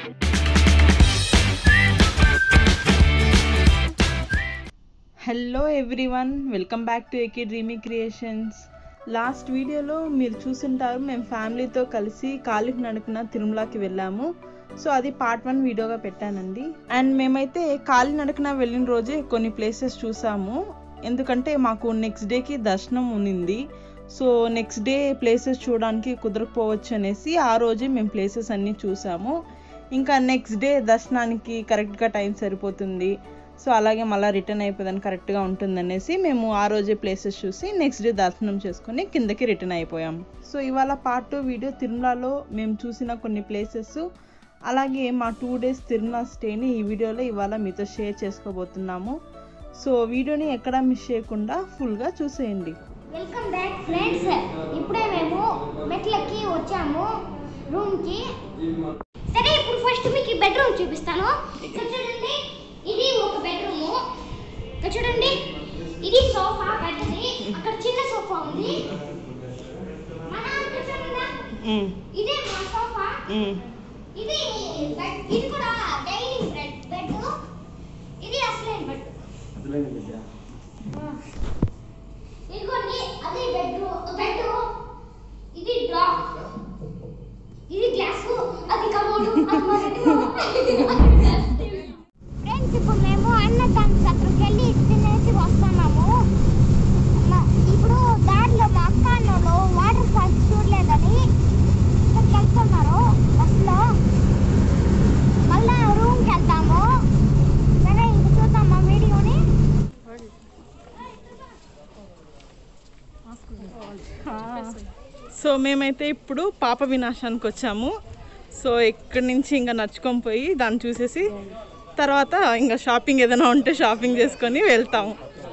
Hello everyone welcome back to AK dreamy creations last వీడియోలో మీరు చూసుంటారు మేము ఫ్యామిలీతో కలిసి కాలిఫ్ నడుకున్న తిరుమలకి వెళ్ళాము సో అది పార్ట్ వన్ వీడియోగా పెట్టానండి అండ్ మేమైతే కాలి నడకన వెళ్ళిన రోజే కొన్ని ప్లేసెస్ చూసాము ఎందుకంటే మాకు నెక్స్ట్ డేకి దర్శనం ఉన్నింది సో నెక్స్ట్ డే ప్లేసెస్ చూడడానికి కుదరకపోవచ్చు అనేసి ఆ రోజే మేము ప్లేసెస్ అన్నీ చూసాము ఇంకా నెక్స్ట్ డే దర్శనానికి కరెక్ట్గా టైం సరిపోతుంది సో అలాగే మళ్ళీ రిటర్న్ అయిపోదని కరెక్ట్గా ఉంటుందనేసి మేము ఆ రోజే ప్లేసెస్ చూసి నెక్స్ట్ డే దర్శనం చేసుకుని కిందకి రిటర్న్ అయిపోయాం సో ఇవాళ పార్ట్ టూ వీడియో తిరుమలలో మేము చూసిన కొన్ని ప్లేసెస్ అలాగే మా టూ డేస్ తిరుమల స్టేని ఈ వీడియోలో ఇవాళ మీతో షేర్ చేసుకోబోతున్నాము సో వీడియోని ఎక్కడా మిస్ చేయకుండా ఫుల్గా చూసేయండి వెల్కమ్ బ్యాక్ ఫ్రెండ్స్ ఇప్పుడే మేము మెట్లకి వచ్చాము రూమ్ కి సరే ఇప్పుడు ఫస్ట్ మీకు ఈ బెడ్రూమ్ చూపిస్తాను ఇక్కడ చూడండి ఇది ఒక బెడ్రూమ్ ఇక్కడ చూడండి ఇది సోఫా పెద్దది అక్కడ చిన్న సోఫా ఉంది మన ఇక్కడ చూడండి ఇదే మా సోఫా ఇది బెడ్ ఇది కూడా డైనింగ్ బెడ్ బెడ్ ఇది అసలైన బెడ్ ఇదిగోండి అది బెడ్ బెడ్ ఇది డ్రా ఇది గ్లాస్ అది కమోడు అది మా ఫ్రెండ్స్ ఇప్పుడు మేము అన్నదాన సత్రంకి వెళ్ళి తినేసి వస్తున్నాము మ- ఇప్పుడు దారిలో మా అక్క అన్నోళ్ళు వాటర్ ఫాల్స్ చూడలేదని ఇక్కడికి వెళ్తున్నారు బస్సులో మళ్ళా రూమ్కి వెళ్తాము సరే ఇంక చూద్దాం మా వీడియోని సో మేమైతే ఇప్పుడు పాప వినాశానికి వచ్చాము సో ఇక్కడి నుంచి ఇంకా నడుచుకొని పోయి దాన్ని చూసేసి తర్వాత ఇంకా షాపింగ్ ఏదైనా ఉంటే షాపింగ్ చేసుకొని వెళ్తాము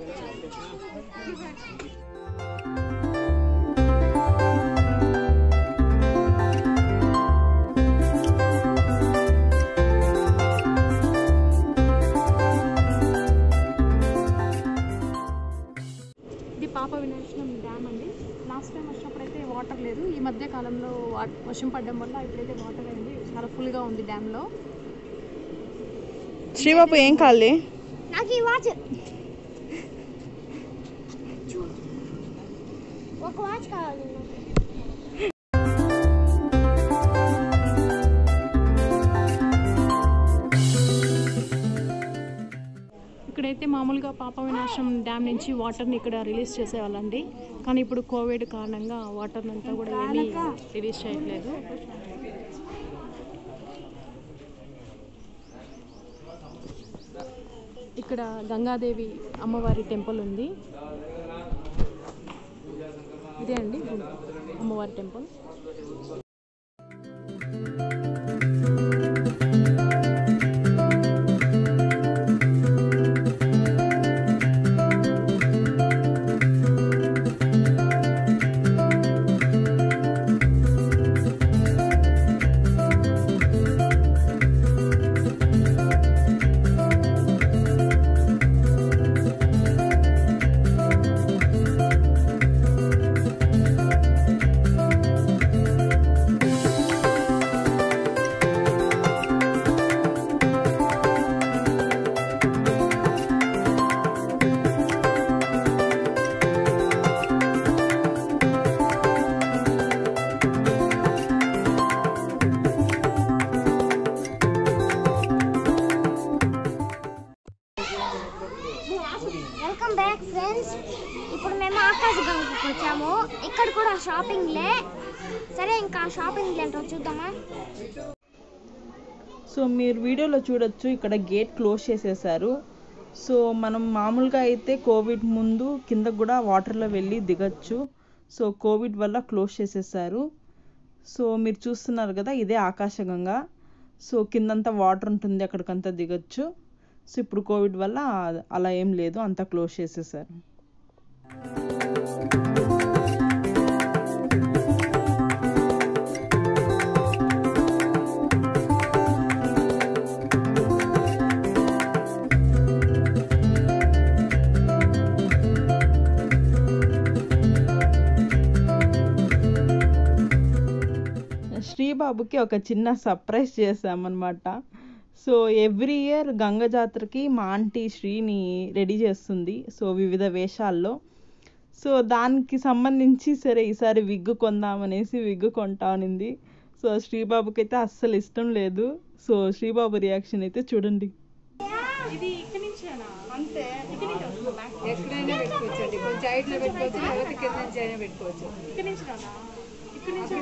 ఇది పాప వినాశనం డ్యామ్ అండి లాస్ట్ టైం వచ్చినప్పుడైతే వాటర్ లేదు ఈ మధ్య కాలంలో వా- వర్షం పడడం వల్ల ఇప్పుడైతే వాటర్ అయింది చాలా ఫుల్గా ఉంది డ్యామ్లో శ్రీబాబు ఏం కావాలి నాకు ఈ వాచ్ ఒక వాచ్ కావాలి నాకు. ఇక్కడైతే మామూలుగా పాప వినాశనం డ్యామ్ నుంచి వాటర్ని ఇక్కడ రిలీజ్ చేసేవాళ్ళండి కానీ ఇప్పుడు కోవిడ్ కారణంగా వాటర్ అంతా కూడా ఏమీ రిలీజ్ చేయట్లేదు ఇక్కడ గంగాదేవి అమ్మవారి టెంపుల్ ఉంది ఇదే అండి అమ్మవారి టెంపుల్ వెల్కమ్ బ్యాక్ ఫ్రెండ్స్ ఇప్పుడు మేము ఆకాశ గంగకి వచ్చాము ఇక్కడ కూడా షాపింగ్లే సరే ఇంకా షాపింగ్ ఏంటో చూద్దామా సో మీరు వీడియోలో చూడొచ్చు ఇక్కడ గేట్ క్లోజ్ చేసేసారు సో మనం మామూలుగా అయితే కోవిడ్ ముందు కింద కూడా వాటర్లో వెళ్ళి దిగచ్చు సో కోవిడ్ వల్ల క్లోజ్ చేసేసారు సో మీరు చూస్తున్నారు కదా ఇదే ఆకాశగంగా సో కిందంతా వాటర్ ఉంటుంది అక్కడికంతా దిగచ్చు సో ఇప్పుడు కోవిడ్ వల్ల అలా ఏం లేదు అంతా క్లోజ్ చేసేసారు శ్రీబాబుకి ఒక చిన్న సర్ప్రైజ్ చేసామన్నమాట సో ఎవ్రీ ఇయర్ గంగ జాతరకి మా ఆంటీ శ్రీని రెడీ చేస్తుంది సో వివిధ వేషాల్లో సో దానికి సంబంధించి సరే ఈసారి విగ్గు కొందామనేసి విగ్గు కొంటా అనింది సో శ్రీబాబుకి అయితే అస్సలు ఇష్టం లేదు సో శ్రీబాబు రియాక్షన్ అయితే చూడండి ఇది ఇక్కడి నుంచేనా అంతే ఎక్కడైనా పెట్టుకోవచ్చు కొంచెం హైట్ లో పెట్టుకోవచ్చు లేకపోతే కింద నుంచి అయినా పెట్టుకోవచ్చు ఇక్కడి నుంచి రానా ఇక్కడి నుంచి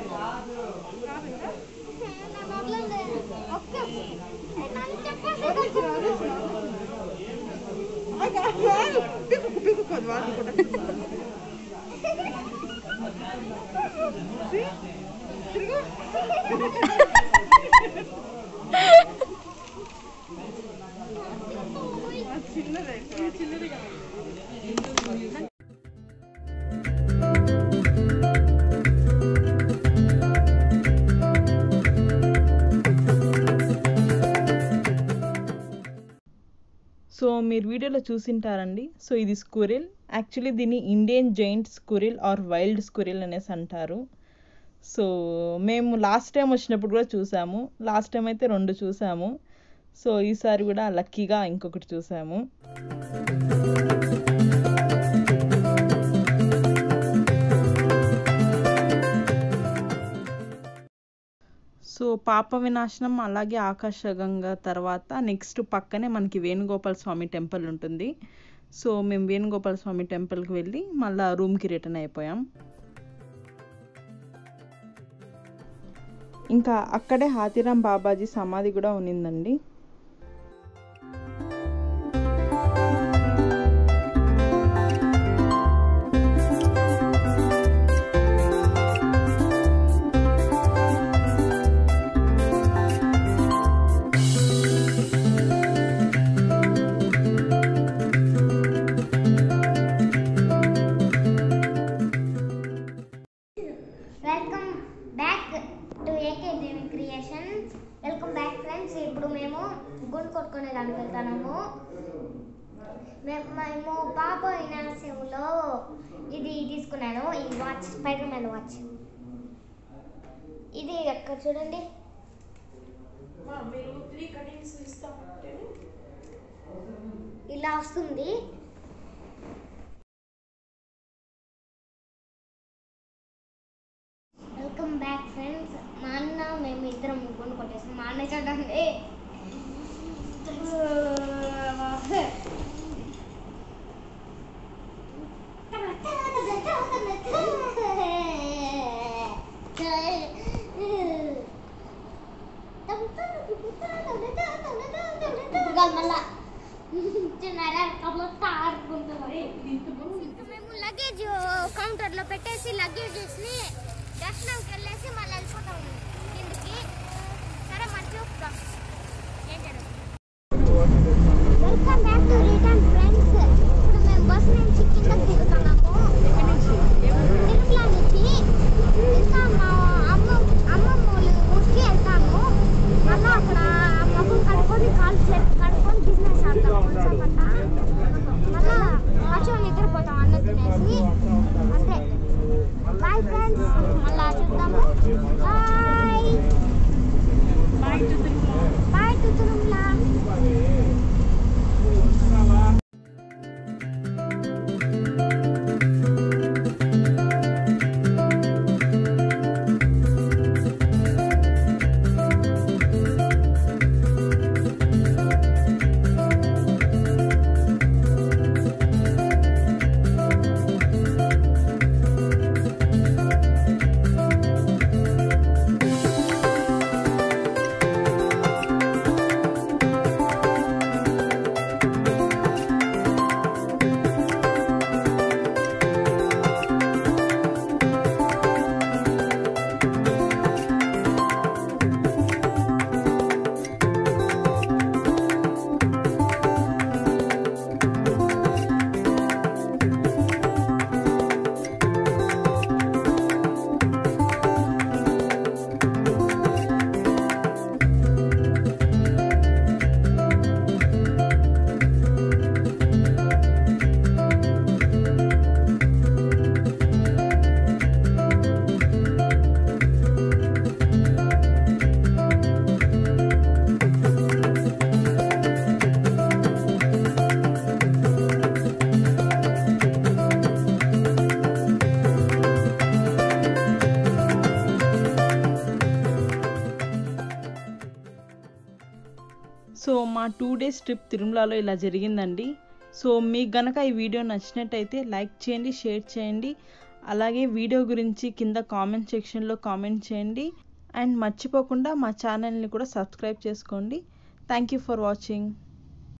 సో మీరు వీడియోలో చూసింటారండి సో ఇది స్కురిల్ యాక్చువల్లీ దీన్ని Indian giant squirrel or wild squirrel అనేసి అంటారు సో మేము లాస్ట్ టైం వచ్చినప్పుడు కూడా చూసాము లాస్ట్ టైం అయితే రెండు చూసాము సో ఈసారి కూడా లక్కీగా ఇంకొకటి చూసాము సో పాప వినాశనం అలాగే ఆకాశగంగా తర్వాత నెక్స్ట్ పక్కనే మనకి వేణుగోపాల స్వామి టెంపుల్ ఉంటుంది సో మేము వేణుగోపాల స్వామి టెంపుల్కి వెళ్ళి మళ్ళీ రూమ్కి రిటర్న్ అయిపోయాం ఇంకా అక్కడే హాతిరాం బాబాజీ సమాధి కూడా ఉన్నిందండి welcome back to AK Devi creations welcome back friends ఇప్పుడు మేము గుండు కొట్టుకునే దానికి వెళ్తున్నాము మేము మేము పాప వినాశంలో ఇది తీసుకున్నాను ఈ వాచ్ స్పైడర్ మ్యాన్ వాచ్ ఇది అక్కడ చూడండి ఇలా వస్తుంది వెల్కమ్ బ్యాక్ ఫ్రెండ్స్ మా అన్న మేము ఇద్దరం ముగ్గురు కొట్టేసాం మా అన్న చూడండి మళ్ళా చిన్నారా కమ్మత్తా ఆడుకుంటున్నాం మేము లగేజ్ కౌంటర్ లో పెట్టేసి లగేజెస్ ని దర్శనంకి వెళ్ళేసి మళ్ళీ వెళ్ళిపోతాం కిందకి సరే మరి చూపుతాం welcome back to return friends ఇప్పుడు మేము బస్ నుంచి కిందకి దిగుతున్నాము తిరుమల నుంచి ఇంకా మా అమ్మ అమ్మమ్మ వాళ్ళ ఊరికి వెళ్తాము మళ్ళీ అక్కడ మొహం కడుక్కొని కాలు చేతి కడుక్కొని బిజినెస్ ఆడతాం కొంచెం మళ్ళా కొంచెం నిద్రపోతాం అన్న తినేసి అంతే బాయ్ ఫ్రెండ్స్ మళ్ళా చూద్దాము bye bye to Tirumala bye to Tirumala so so మా టూ డేస్ ట్రిప్ తిరుమలలో ఇలా జరిగిందండి సో మీకు గనక ఈ వీడియో నచ్చినట్టయితే లైక్ చేయండి షేర్ చేయండి అలాగే వీడియో గురించి కింద కామెంట్ సెక్షన్లో కామెంట్ చేయండి అండ్ మర్చిపోకుండా మా ఛానల్ని కూడా సబ్స్క్రైబ్ చేసుకోండి థ్యాంక్ యూ ఫర్ వాచింగ్